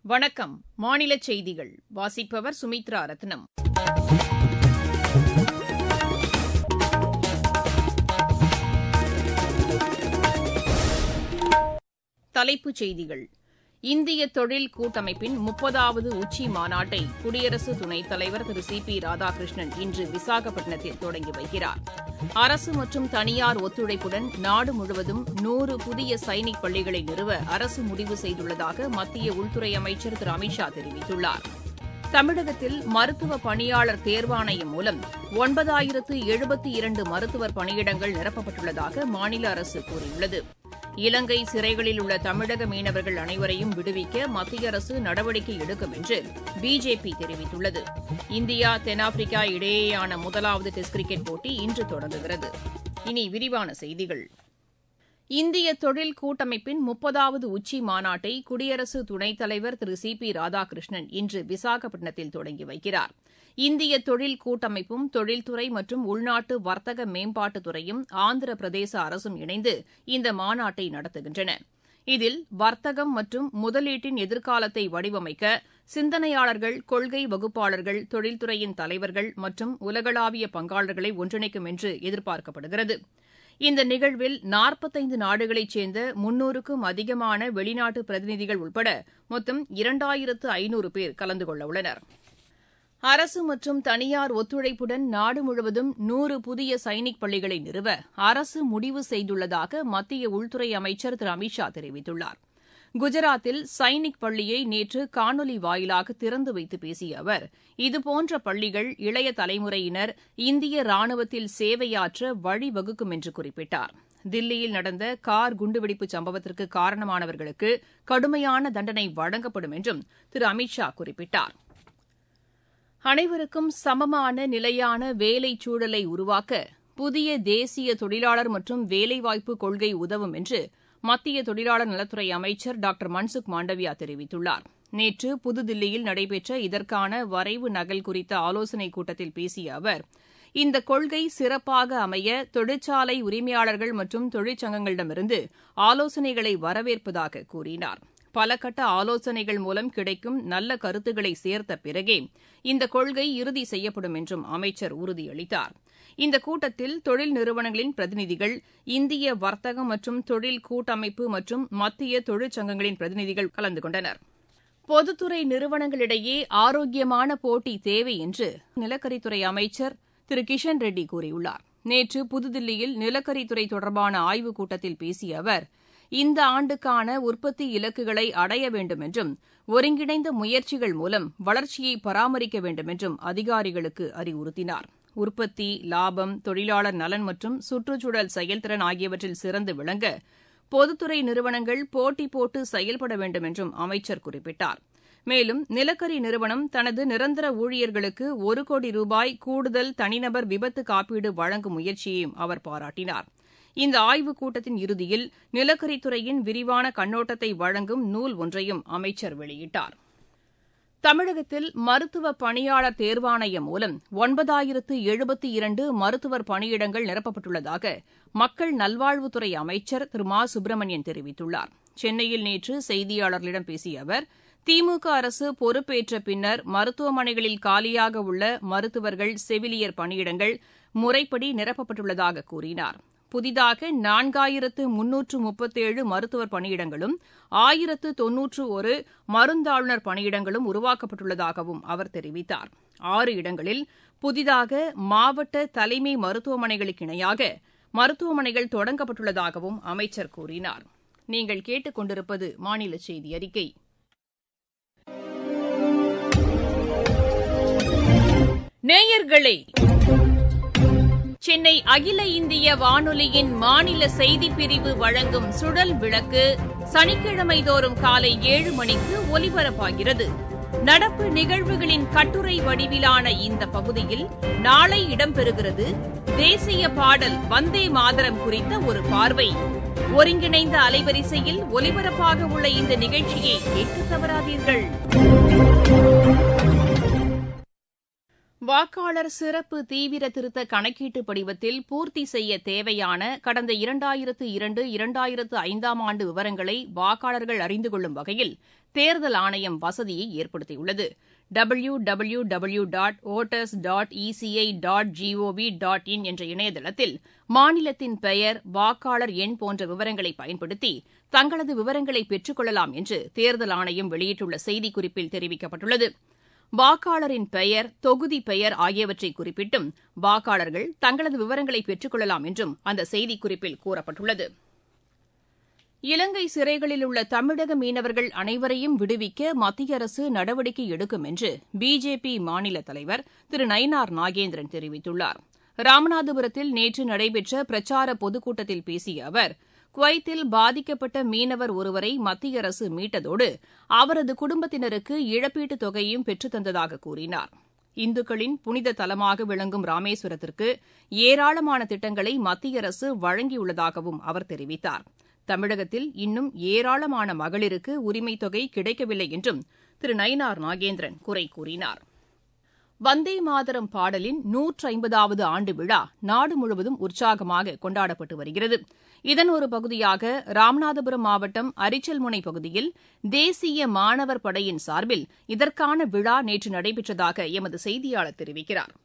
வணக்கம் மாநில செய்திகள் வாசிப்பவர் சுமித்ரா ரத்னம் தலைப்புச் செய்திகள் இந்திய தொழில் கூட்டமைப்பின் முப்பதாவது உச்சி மாநாட்டை குடியரசு துணைத் தலைவர் திரு சி பி ராதாகிருஷ்ணன் இன்று விசாகப்பட்டினத்தில் தொடங்கி வைக்கிறார் அரசு மற்றும் தனியார் ஒத்துழைப்புடன் நாடு முழுவதும் நூறு புதிய சைனிக் பள்ளிகளை நிறுவ அரசு முடிவு செய்துள்ளதாக மத்திய உள்துறை அமைச்சர் திரு அமித் ஷா தெரிவித்துள்ளார் தமிழகத்தில் மருத்துவ பணியாளர் தேர்வாணையம் மூலம் ஒன்பதாயிரத்து எழுபத்தி இரண்டு மருத்துவர் பணியிடங்கள் நிரப்பப்பட்டுள்ளதாக மாநில அரசு கூறியுள்ளது இலங்கை சிறைகளில் உள்ள தமிழக மீனவர்கள் அனைவரையும் விடுவிக்க மத்திய அரசு நடவடிக்கை எடுக்கும் என்று பிஜேபி தெரிவித்துள்ளது இந்தியா தென்னாப்பிரிக்கா இடையேயான முதலாவது டெஸ்ட் கிரிக்கெட் போட்டி இன்று தொடங்குகிறது இனி விரிவான செய்திகள் இந்திய தொழில் கூட்டமைப்பின் முப்பதாவது உச்சி மாநாட்டை குடியரசு துணைத் தலைவர் திரு சி பி ராதாகிருஷ்ணன் இன்று விசாகப்பட்டினத்தில் தொடங்கி வைக்கிறார் இந்திய தொழில் கூட்டமைப்பும் தொழில்துறை மற்றும் உள்நாட்டு வர்த்தக மேம்பாட்டுத்துறையும் ஆந்திர பிரதேச அரசும் இணைந்து இந்த மாநாட்டை நடத்துகின்றன இதில் வர்த்தகம் மற்றும் முதலீட்டின் எதிர்காலத்தை வடிவமைக்க சிந்தனையாளர்கள் கொள்கை வகுப்பாளர்கள் தொழில்துறையின் தலைவர்கள் மற்றும் உலகளாவிய பங்காளர்களை ஒன்றிணைக்கும் என்று எதிர்பார்க்கப்படுகிறது இந்த நிகழ்வில் நாற்பத்தைந்து நாடுகளைச் சேர்ந்த முன்னூறுக்கும் அதிகமான வெளிநாட்டு பிரதிநிதிகள் உட்பட மொத்தம் இரண்டாயிரத்து ஐநூறு பேர் கலந்து கொள்ள உள்ளனர் அரசு மற்றும் தனியார் ஒத்துழைப்புடன் நாடு முழுவதும் நூறு புதிய சைனிக் பள்ளிகளை நிறுவ அரசு முடிவு செய்துள்ளதாக மத்திய உள்துறை அமைச்சர் திரு அமித் ஷா தெரிவித்துள்ளார் குஜராத்தில் சைனிக் பள்ளியை நேற்று காணொலி வாயிலாக திறந்து வைத்து பேசிய அவர் இதுபோன்ற பள்ளிகள் இளைய தலைமுறையினர் இந்திய ராணுவத்தில் சேவையாற்ற வழிவகுக்கும் என்று குறிப்பிட்டார் தில்லியில் நடந்த கார் குண்டுவெடிப்பு சம்பவத்திற்கு காரணமானவர்களுக்கு கடுமையான தண்டனை வழங்கப்படும் என்றும் திரு அமித் ஷா குறிப்பிட்டார் அனைவருக்கும் சமமான நிலையான வேலைச் சூழலை உருவாக்க புதிய தேசிய தொழிலாளர் மற்றும் வேலைவாய்ப்பு கொள்கை உதவும் என்று மத்திய தொழிலாளர் நலத்துறை அமைச்சர் டாக்டர் மன்சுக் மாண்டவியா தெரிவித்துள்ளார் நேற்று புதுதில்லியில் நடைபெற்ற இதற்கான வரைவு நகல் குறித்த ஆலோசனைக் கூட்டத்தில் பேசிய அவர் இந்த கொள்கை சிறப்பாக அமைய தொழிற்சாலை உரிமையாளர்கள் மற்றும் தொழிற்சங்கங்களிடமிருந்து ஆலோசனைகளை வரவேற்பதாக கூறினார் பல கட்ட ஆலோசனைகள் மூலம் கிடைக்கும் நல்ல கருத்துக்களை சேர்த்த பிறகே இந்த கொள்கை இறுதி செய்யப்படும் என்றும் அமைச்சர் உறுதியளித்தார் இந்த கூட்டத்தில் தொழில் நிறுவனங்களின் பிரதிநிதிகள் இந்திய வர்த்தகம் மற்றும் தொழில் கூட்டமைப்பு மற்றும் மத்திய தொழிற்சங்கங்களின் பிரதிநிதிகள் கலந்து கொண்டனர் பொதுத்துறை நிறுவனங்களிடையே ஆரோக்கியமான போட்டி தேவை என்று நிலக்கரித்துறை அமைச்சர் திரு கிஷன் ரெட்டி கூறியுள்ளார் நேற்று புதுதில்லியில் நிலக்கரித்துறை தொடர்பான ஆய்வுக் கூட்டத்தில் பேசிய அவர் இந்த ஆண்டுக்கான உற்பத்தி இலக்குகளை அடைய வேண்டும் என்றும் ஒருங்கிணைந்த முயற்சிகள் மூலம் வளர்ச்சியை பராமரிக்க வேண்டும் என்றும் அதிகாரிகளுக்கு அறிவுறுத்தினார் உற்பத்தி லாபம் தொழிலாளர் நலன் மற்றும் சுற்றுச்சூழல் செயல்திறன் ஆகியவற்றில் சிறந்து விளங்க பொதுத்துறை நிறுவனங்கள் போட்டி போட்டு செயல்பட வேண்டும் என்றும் அமைச்சர் குறிப்பிட்டார் மேலும் நிலக்கரி நிறுவனம் தனது நிரந்தர ஊழியர்களுக்கு ஒரு கோடி ரூபாய் கூடுதல் தனிநபர் விபத்து காப்பீடு வழங்கும் முயற்சியையும் அவர் பாராட்டினார் இந்த ஆய்வுக் கூட்டத்தின் இறுதியில் நிலக்கரித்துறையின் விரிவான கண்ணோட்டத்தை வழங்கும் நூல் ஒன்றையும் அமைச்சர் வெளியிட்டார் தமிழகத்தில் மருத்துவ பணியாளர் தேர்வாணையம் மூலம் ஒன்பதாயிரத்து எழுபத்தி இரண்டு மருத்துவர் பணியிடங்கள் நிரப்பப்பட்டுள்ளதாக மக்கள் நல்வாழ்வுத்துறை அமைச்சர் திரு மா சுப்பிரமணியன் தெரிவித்துள்ளார் சென்னையில் நேற்று செய்தியாளர்களிடம் பேசிய அவர் திமுக அரசு பொறுப்பேற்ற பின்னர் மருத்துவமனைகளில் காலியாக உள்ள மருத்துவர்கள் செவிலியர் பணியிடங்கள் முறைப்படி நிரப்பப்பட்டுள்ளதாக கூறினார் புதிதாக நான்காயிரத்து முன்னூற்று முப்பத்தேழு மருத்துவர் பணியிடங்களும் ஆயிரத்து தொன்னூற்று ஒரு மருந்தாளுநர் பணியிடங்களும் உருவாக்கப்பட்டுள்ளதாகவும் அவர் தெரிவித்தார் ஆறு இடங்களில் புதிதாக மாவட்ட தலைமை மருத்துவமனைகளுக்கு இணையாக மருத்துவமனைகள் தொடங்கப்பட்டுள்ளதாகவும் அமைச்சர் கூறினார் நீங்கள் கேட்டுக்கொண்டிருப்பது மாநில செய்தி அறிக்கை நேயர்களே சென்னை அகில இந்திய வானொலியின் மாநில செய்திப் பிரிவு வழங்கும் சுழல் விளக்கு சனிக்கிழமை தோறும் காலை ஏழு மணிக்கு ஒலிபரப்பாகிறது நடப்பு நிகழ்வுகளின் கட்டுரை வடிவிலான இந்த பகுதியில் நாளை இடம்பெறுகிறது தேசிய பாடல் வந்தே மாதரம் குறித்த ஒரு பார்வை ஒருங்கிணைந்த அலைவரிசையில் ஒலிபரப்பாக உள்ள இந்த நிகழ்ச்சியை கேட்க தவறாதீர்கள் வாக்காளர் சிறப்பு தீவிர திருத்த கணக்கீட்டு படிவத்தில் பூர்த்தி செய்ய தேவையான கடந்த இரண்டாயிரத்து இரண்டு இரண்டாயிரத்து ஐந்தாம் ஆண்டு விவரங்களை வாக்காளர்கள் அறிந்து கொள்ளும் வகையில் தேர்தல் ஆணையம் வசதியை ஏற்படுத்தியுள்ளது W W W dot voters dot ECI dot G O V dot in என்ற இணையதளத்தில் மாநிலத்தின் பெயர் வாக்காளர் எண் போன்ற விவரங்களை பயன்படுத்தி தங்களது விவரங்களை பெற்றுக் கொள்ளலாம் என்று தேர்தல் ஆணையம் வெளியிட்டுள்ள செய்திக்குறிப்பில் தெரிவிக்கப்பட்டுள்ளது வாக்காளரின் பெயர் தொகுதி பெயர் ஆகியவற்றை குறிப்பிட்டும் வாக்காளர்கள் தங்களது விவரங்களை பெற்றுக் கொள்ளலாம் என்றும் அந்த செய்திக்குறிப்பில் கூறப்பட்டுள்ளது இலங்கை சிறைகளில் உள்ள தமிழக மீனவர்கள் அனைவரையும் விடுவிக்க மத்திய அரசு நடவடிக்கை எடுக்கும் என்று பிஜேபி மாநில தலைவர் திரு நயினார் நாகேந்திரன் தெரிவித்துள்ளார் ராமநாதபுரத்தில் நேற்று நடைபெற்ற பிரச்சார பொதுக்கூட்டத்தில் பேசிய அவர் குவைத்தில் பாதிக்கப்பட்ட மீனவர் ஒருவரை மத்திய அரசு மீட்டதோடு அவரது குடும்பத்தினருக்கு இழப்பீட்டுத் தொகையையும் பெற்றுத் தந்ததாக கூறினார் இந்துக்களின் புனித தலமாக விளங்கும் ராமேஸ்வரத்திற்கு ஏராளமான திட்டங்களை மத்திய அரசு வழங்கியுள்ளதாகவும் அவர் தெரிவித்தார் தமிழகத்தில் இன்னும் ஏராளமான மகளிருக்கு உரிமைத் தொகை கிடைக்கவில்லை என்றும் திரு நயினார் நாகேந்திரன் குறை கூறினார் வந்தே மாதரம் பாடலின் நூற்று ஐம்பதாவது ஆண்டு விழா நாடு முழுவதும் உற்சாகமாக கொண்டாடப்பட்டு வருகிறது இதன் ஒரு பகுதியாக ராமநாதபுரம் மாவட்டம் அரிச்சல்முனை பகுதியில் தேசிய மாணவர் படையின் சார்பில் இதற்கான விழா நேற்று நடைபெற்றதாக எமது செய்தியாளர் தெரிவிக்கிறார்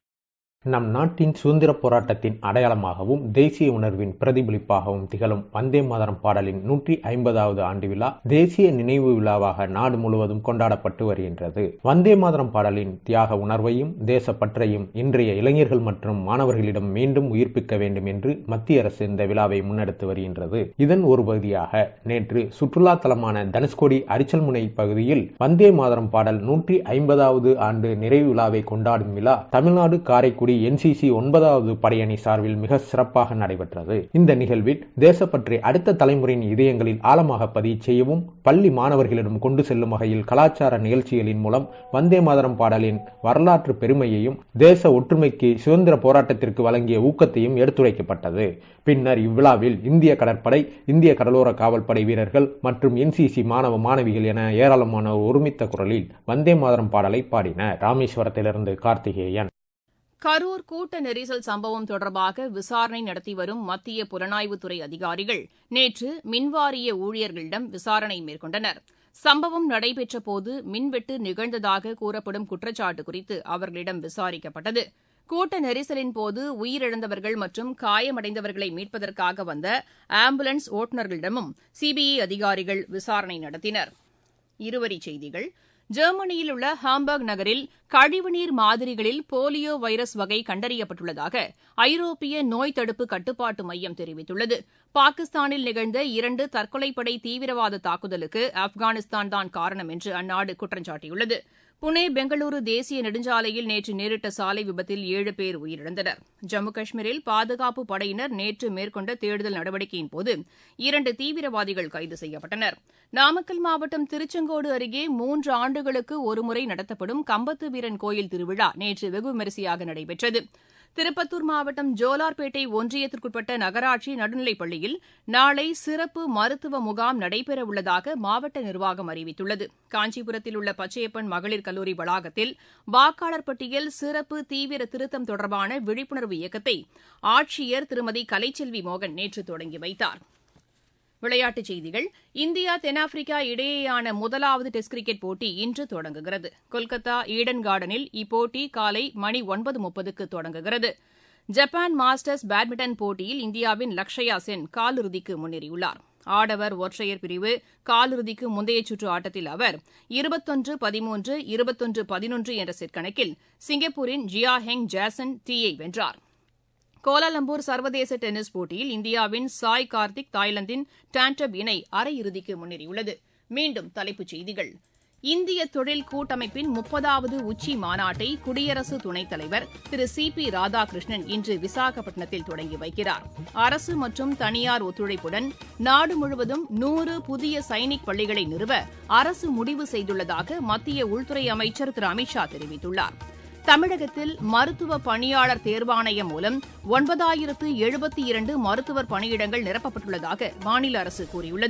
நம் நாட்டின் சுதந்திர போராட்டத்தின் அடையாளமாகவும் தேசிய உணர்வின் பிரதிபலிப்பாகவும் திகழும் வந்தே மாதரம் பாடலின் நூற்றி ஐம்பதாவது ஆண்டு விழா தேசிய நினைவு விழாவாக நாடு முழுவதும் கொண்டாடப்பட்டு வருகின்றது வந்தே மாதரம் பாடலின் தியாக உணர்வையும் தேசப்பற்றையும் இன்றைய இளைஞர்கள் மற்றும் மாணவர்களிடம் மீண்டும் உயிர்ப்பிக்க வேண்டும் என்று மத்திய அரசு இந்த விழாவை முன்னெடுத்து வருகின்றது இதன் ஒரு பகுதியாக நேற்று சுற்றுலா தலமான தனுஷ்கோடி அரிச்சல்முனை பகுதியில் வந்தே மாதரம் பாடல் நூற்றி ஐம்பதாவது ஆண்டு நிறைவு விழாவை கொண்டாடும் விழா தமிழ்நாடு காரைக்குடி என்சிசி ஒன்பதாவது படையணி சார்பில் மிக சிறப்பாக நடைபெற்றது இந்த நிகழ்வில் தேசப்பற்றி அடுத்த தலைமுறையின் இதயங்களில் ஆழமாக பதிய செய்யவும் பள்ளி மாணவர்களிடம் கொண்டு செல்லும் வகையில் கலாச்சார நிகழ்ச்சிகளின் மூலம் வந்தே மாதரம் பாடலின் வரலாற்று பெருமையையும் தேச ஒற்றுமைக்கு சுதந்திர போராட்டத்திற்கு வழங்கிய ஊக்கத்தையும் எடுத்துரைக்கப்பட்டது பின்னர் இவ்விழாவில் இந்திய கடற்படை இந்திய கடலோர காவல்படை வீரர்கள் மற்றும் என்சிசி மாணவ மாணவிகள் என ஏராளமான ஒருமித்த குரலில் வந்தே மாதரம் பாடலை பாடினர் ராமேஸ்வரத்திலிருந்து கார்த்திகேயன் கரூர் கூட்ட நெரிசல் சம்பவம் தொடர்பாக விசாரணை நடத்தி வரும் மத்திய புலனாய்வுத்துறை அதிகாரிகள் நேற்று மின்வாரிய ஊழியர்களிடம் விசாரணை மேற்கொண்டனர் சம்பவம் நடைபெற்றபோது மின்வெட்டு நிகழ்ந்ததாக கூறப்படும் குற்றச்சாட்டு குறித்து அவர்களிடம் விசாரிக்கப்பட்டது கூட்ட நெரிசலின் போது உயிரிழந்தவர்கள் மற்றும் காயமடைந்தவர்களை மீட்பதற்காக வந்த ஆம்புலன்ஸ் ஓட்டுநர்களிடமும் சிபிஐ அதிகாரிகள் விசாரணை நடத்தினர் இருவரிச் செய்திகள் ஜெர்மனியில் உள்ள ஹாம்பர்க் நகரில் கழிவுநீர் மாதிரிகளில் போலியோ வைரஸ் வகை கண்டறியப்பட்டுள்ளதாக ஐரோப்பிய நோய் தடுப்பு கட்டுப்பாட்டு மையம் தெரிவித்துள்ளது பாகிஸ்தானில் நிகழ்ந்த இரண்டு தற்கொலைப்படை தீவிரவாத தாக்குதலுக்கு ஆப்கானிஸ்தான் தான் காரணம் என்று அந்நாடு குற்றம் சாட்டியுள்ளது புனே பெங்களூரு தேசிய நெடுஞ்சாலையில் நேற்று நேரிட்ட சாலை விபத்தில் ஏழு பேர் உயிரிழந்தனர் ஜம்மு காஷ்மீரில் பாதுகாப்பு படையினர் நேற்று மேற்கொண்ட தேடுதல் நடவடிக்கையின்போது இரண்டு தீவிரவாதிகள் கைது செய்யப்பட்டனர் நாமக்கல் மாவட்டம் திருச்செங்கோடு அருகே மூன்று ஆண்டுகளுக்கு ஒருமுறை நடத்தப்படும் கம்பத்து வீரன் கோயில் திருவிழா நேற்று வெகு விமரிசையாக நடைபெற்றது திருப்பத்தூர் மாவட்டம் ஜோலார்பேட்டை ஒன்றியத்திற்குட்பட்ட நகராட்சி நடுநிலைப் பள்ளியில் நாளை சிறப்பு மருத்துவ முகாம் நடைபெறவுள்ளதாக மாவட்ட நிர்வாகம் அறிவித்துள்ளது காஞ்சிபுரத்தில் உள்ள பச்சையப்பன் மகளிர் கல்லூரி வளாகத்தில் வாக்காளர் பட்டியல் சிறப்பு தீவிர திருத்தம் தொடர்பான விழிப்புணர்வு இயக்கத்தை ஆட்சியர் திருமதி கலைச்செல்வி மோகன் நேற்று தொடங்கி வைத்தார் விளையாட்டுச் செய்திகள் இந்தியா தென்னாப்பிரிக்கா இடையேயான முதலாவது டெஸ்ட் கிரிக்கெட் போட்டி இன்று தொடங்குகிறது கொல்கத்தா ஈடன் கார்டனில் இப்போட்டி காலை மணி ஒன்பது முப்பதுக்கு தொடங்குகிறது ஜப்பான் மாஸ்டர்ஸ் பேட்மிண்டன் போட்டியில் இந்தியாவின் லக்ஷயா சென் காலிறுதிக்கு முன்னேறியுள்ளார் ஆடவர் ஒற்றையர் பிரிவு காலிறுதிக்கு முந்தைய சுற்று ஆட்டத்தில் அவர் இருபத்தொன்று பதிமூன்று இருபத்தொன்று பதினொன்று என்ற செட் கணக்கில் சிங்கப்பூரின் ஜியா ஹெங் ஜாசன் டீயை வென்றார் கோலாலம்பூர் சர்வதேச டென்னிஸ் போட்டியில் இந்தியாவின் சாய் கார்த்திக் தாய்லாந்தின் டான்டப் இணை அரையிறுதிக்கு முன்னேறியுள்ளது மீண்டும் தலைப்புச் செய்திகள் இந்திய தொழில் கூட்டமைப்பின் முப்பதாவது உச்சி மாநாட்டை குடியரசு துணைத் தலைவர் திரு சி பி ராதாகிருஷ்ணன் இன்று விசாகப்பட்டினத்தில் தொடங்கி வைக்கிறார் அரசு மற்றும் தனியார் ஒத்துழைப்புடன் நாடு முழுவதும் நூறு புதிய சைனிக் பள்ளிகளை நிறுவ அரசு முடிவு செய்துள்ளதாக மத்திய உள்துறை அமைச்சர் திரு அமித் ஷா தெரிவித்துள்ளார் தமிழகத்தில் மருத்துவ பணியாளர் தேர்வாணையம் மூலம் ஒன்பதாயிரத்து எழுபத்தி இரண்டு மருத்துவர் பணியிடங்கள் நிரப்பப்பட்டுள்ளதாக மாநில அரசு கூறியுள்ளது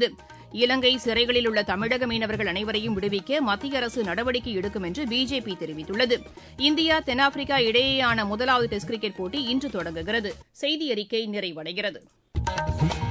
இலங்கை சிறைகளில் உள்ள தமிழக மீனவர்கள் அனைவரையும் விடுவிக்க மத்திய அரசு நடவடிக்கை எடுக்கும் என்று பிஜேபி தெரிவித்துள்ளது இந்தியா தென்னாப்பிரிக்கா இடையேயான முதலாவது டெஸ்ட் கிரிக்கெட் போட்டி இன்று தொடங்குகிறது செய்தி அறிக்கை நிறைவடைகிறது